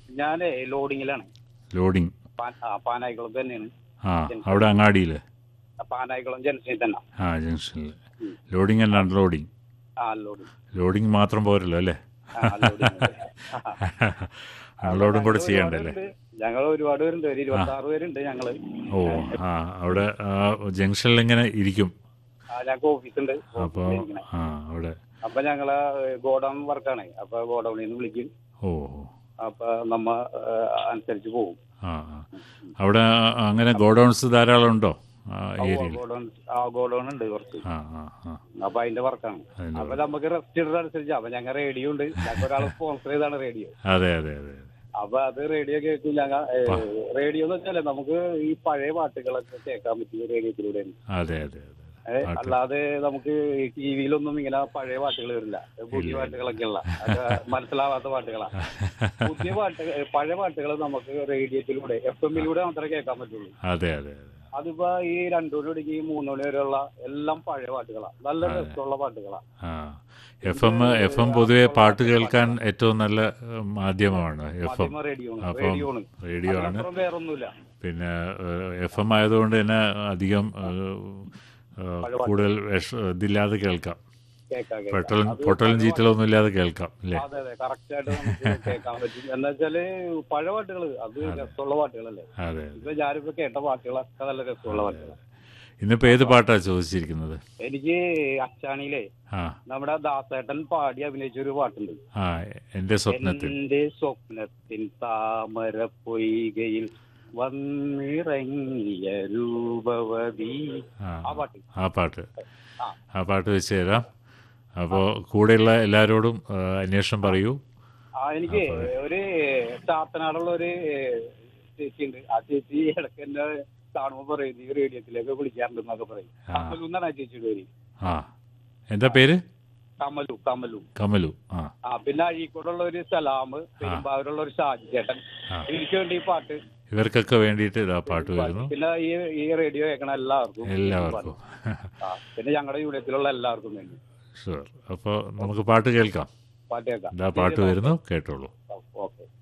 ഞാൻ ലോഡിങ്ങിലാണ് loading pan- ആ, പാനായിക്കുളം തന്നെയാണ് ആ അവിടെ അങ്ങാടിയിൽ ആ, പാനായിക്കുളം ജംഗ്ഷനിൽ തന്നെ ആ ജംഗ്ഷനിൽ ലോഡിങ് ആൻഡ് അൺലോഡിങ് ആ ലോഡിങ് ലോഡിങ് മാത്രം പോരല്ലോ അല്ലേ ആ, loading. അൺലോഡും കൂടെ ഞങ്ങൾ ചെയ്യണ്ടല്ലേ ഒരുപാട് പേരുണ്ട്. ഞങ്ങൾ ഒരുപാട് പേരുണ്ട് ഒരു ഇരുപത്തി ആറ് പേരുണ്ട് ഞങ്ങള് ഓ ആ അവിടെ ആ ജംഗ്ഷനിൽ ഇങ്ങനെ ഇരിക്കും ആ, ഞങ്ങൾക്ക് ഓഫീസുണ്ട് അപ്പോൾ ഓഫീസിലിരിക്കണേ. ആ അവിടെ അപ്പൊ ഞങ്ങള് ഗോഡൌൺ വർക്കാണ് അപ്പൊ ഗോഡൌണിൽ നിന്ന് വിളിക്കും ഓ അപ്പൊ നമ്മ ആ, അനുസരിച്ച് പോകും ആ ആ. അവിടെ അങ്ങനെ ഗോഡൗൺസ് ധാരാളം ഉണ്ടോ ആ ഏരിയയിൽ ഗോഡൌൺ ആ ഗോഡൌൺ ഉണ്ട് കുറച്ച് ആ ആ ആ അപ്പൊ അതിന്റെ വർക്കാണ് അതിന്റെ അപ്പൊ നമുക്ക് റെസ്റ്റ് ഇടുന്ന അനുസരിച്ച് അപ്പൊ ഞങ്ങൾ റേഡിയോ ഉണ്ട് ഞങ്ങൾക്ക് ഒരാൾ സ്പോൺസർ ചെയ്താണ് റേഡിയോ അതെ അതെ അതെ അതെ അപ്പൊ അത് റേഡിയോ കേൾക്കും ഞങ്ങൾ റേഡിയോ എന്ന് വെച്ചാല് നമുക്ക് ഈ പഴയ പാട്ടുകളൊക്കെ കേൾക്കാൻ പറ്റും റേഡിയോത്തിലൂടെ അതെ അതെ അതെ ഏ, അല്ലാതെ നമുക്ക് ഈ ടി വിയിലൊന്നും ഇങ്ങനെ പഴയ പാട്ടുകൾ വരില്ല പുതിയ പാട്ടുകളൊക്കെ ഉള്ള അത് മനസ്സിലാവാത്ത പാട്ടുകളാ പുതിയ പാട്ട് പഴയ പാട്ടുകൾ നമുക്ക് റേഡിയോത്തിലൂടെ എഫ് എമ്മിലൂടെ മാത്രമേ കേൾക്കാൻ പറ്റുള്ളൂ അതെ അതെ അതെ അതിപ്പോ ഈ രണ്ടു മണി തുടങ്ങി മൂന്ന് മണി വരെയുള്ള എല്ലാം പഴയ പാട്ടുകളാ നല്ല രസമുള്ള പാട്ടുകളാ ആ എഫ് എം എഫ് എം പൊതുവെ പാട്ട് കേൾക്കാൻ ഏറ്റവും നല്ല ഏഹ്, മാധ്യമമാണ് എഫ് എം മാധ്യമ റേഡിയോ അപ്പം റേഡിയോ ആണ് റേഡിയോ ആണ് അതിനപ്പുറം വേറൊന്നുമില്ല പിന്നെ എഫ് എം ആയതുകൊണ്ട് തന്നെ അധികം ഏഹ്, ഏഹ്, കൂടുതൽ വിഷ ഇതില്ലാതെ കേൾക്കാം കേൾക്കാം കേൾക്കാം പൊട്ടലും പൊട്ടലും ചീറ്റലൊന്നും ഇല്ലാതെ കേൾക്കാം അല്ലേ അതെ അതെ കറക്റ്റ് ആയിട്ട് നമുക്ക് കേൾക്കാൻ പറ്റും എന്താ വെച്ചാല് പഴയ പാട്ടുകൾ അത് രസമുള്ള പാട്ടുകളല്ലേ അതെ ഇപ്പൊ ഞാനിപ്പോ കേട്ട പാട്ടുകളൊക്കെ നല്ല രസമുള്ള പാട്ടുകളാണ് ഇന്നിപ്പോൾ ഏത് പാട്ടാണ് ചോദിച്ചിരിക്കുന്നത് എനിക്ക് അച്ചാണിയിലെ ആ നമ്മുടെ ദാസേട്ടൻ പാടി അഭിനയിച്ച ഒരു പാട്ടുണ്ട് ആ എൻ്റെ സ്വപ്നത്തിൽ എന്റെ സ്വപ്നത്തിൻ താമര പൊയ്കയിൽ വന്നിറങ്ങിയ രൂപവതി ആ ആ പാട്ട് ആ പാട്ട് ആ. ആ പാട്ട് വെച്ച് തരാം അപ്പോൾ കൂടെയുള്ള എല്ലാവരോടും ആ, അന്വേഷണം പറയൂ ആ എനിക്ക് ഒരു ചാത്തനാടുള്ള ഒരു ചേച്ചി ഉണ്ട് ആ ചേച്ചി ഇടയ്ക്ക് എന്നെ കാണുമ്പോ പറയും നീ റേഡിയോത്തിലേക്ക് വിളിക്കാറുണ്ടെന്നൊക്കെ പറയും ആ. കമലു എന്നാണ് ആ ചേച്ചിയുടെ പേര് ആ എന്താ പേര് കമലു കമലു കമലു ആ ആ പിന്നെ അഴീക്കോടുള്ള ഒരു സലാമ് പെരുമ്പാവൂരുള്ള ഒരു ഷാജി ചേട്ടൻ ആ. എനിക്ക് വേണ്ടി ഈ പാട്ട് ഇവർക്കൊക്കെ വേണ്ടിയിട്ട് ഇതാ പാട്ട് വരുന്നു പിന്നെ ഈ ഈ റേഡിയോ കേൾക്കണ എല്ലാവർക്കും എല്ലാവർക്കും ആ, പിന്നെ ഞങ്ങളുടെ യൂണിയത്തിലുള്ള എല്ലാവർക്കും വേണ്ടി ഷുവർ അപ്പോൾ നമുക്ക് പാട്ട് കേൾക്കാം പാട്ട് കേൾക്കാം ഇതാ പാട്ട് വരുന്നു കേട്ടോളൂ ഓക്കെ